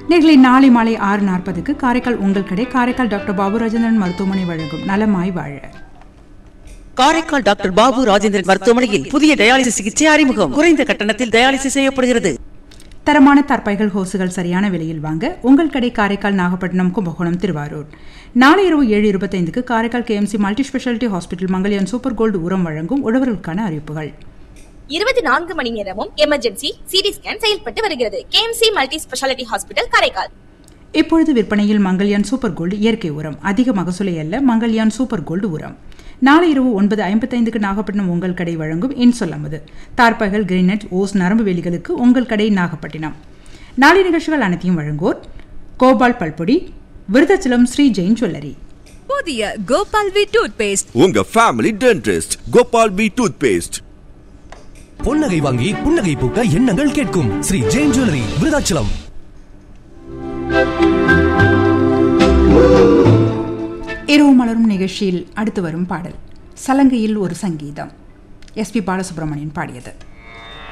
நேர்களை நாளை மாலை ஆறு நாற்பதுக்கு காரைக்கால் உங்கள் கடை காரைக்கால் டாக்டர் பாபு ராஜேந்திரன் மருத்துவமனை வழங்கும் நலமாய் வாழ காரைக்கால் டாக்டர் பாபு ராஜேந்திரன் மருத்துவமனையில் புதிய டயாலிசிஸ் சிகிச்சை அறிமுகம் குறைந்த கட்டணத்தில் டயாலிசிஸ் செய்யப்படுகிறது தரமான தற்பைகள் ஹோசுகள் சரியான விலையில் வாங்க உங்கள் கடை காரைக்கால் நாகப்பட்டினம் கும்பகோணம் திருவாரூர் நாளை இரவு ஏழு இருபத்தைந்துக்கு Karaikal KMC multi speciality hospital Mangalyaan super gold உரம் வழங்கும் உழவர்களுக்கான அறிவிப்புகள் இருபத்தி நான்கு மணி நேரமும் எமர்ஜென்சி சிடி ஸ்கேன் செயல்பட்டு வருகிறது KMC multi speciality hospital Karaikal இப்பொழுது விற்பனையில் மங்கல்யான் சூப்பர் கோல்டு இயற்கை உரம் அதிக மகசூலை அல்ல மங்கல்யான் சூப்பர் கோல்டு உரம் நாளை இரவு ஒன்பது ஐம்பத்தைந்துக்கு நாகப்பட்டினம் உங்கள் கடை வழங்கும் இன்சொல்லமது தார்பகல் கிரீனட் ஓஸ் நரம்பு வேலிகளுக்கு உங்கள் கடை நாகப்பட்டினம் நாளை நிகழ்ச்சிகள் அனைத்தையும் வழங்குவோர் கோபால் பல்பொடி விருதாச்சலம் ஸ்ரீ ஜெயின் ஜுவல்லரி புதிய கோபால் வி டூத் பேஸ்ட் உங்க family dentist Gopal P toothpaste பொன்னகை வாங்கி புன்னகை பூக்க எண்ணங்கள் கேட்கும் ஸ்ரீ ஜெயின் ஜுவல்லரி விருதாச்சலம் இரவு மலரும் நிகழ்ச்சியில் அடுத்து வரும் பாடல் சலங்கையில் ஒரு சங்கீதம் எஸ்பி பாலசுப்ரமணியன் பாடியது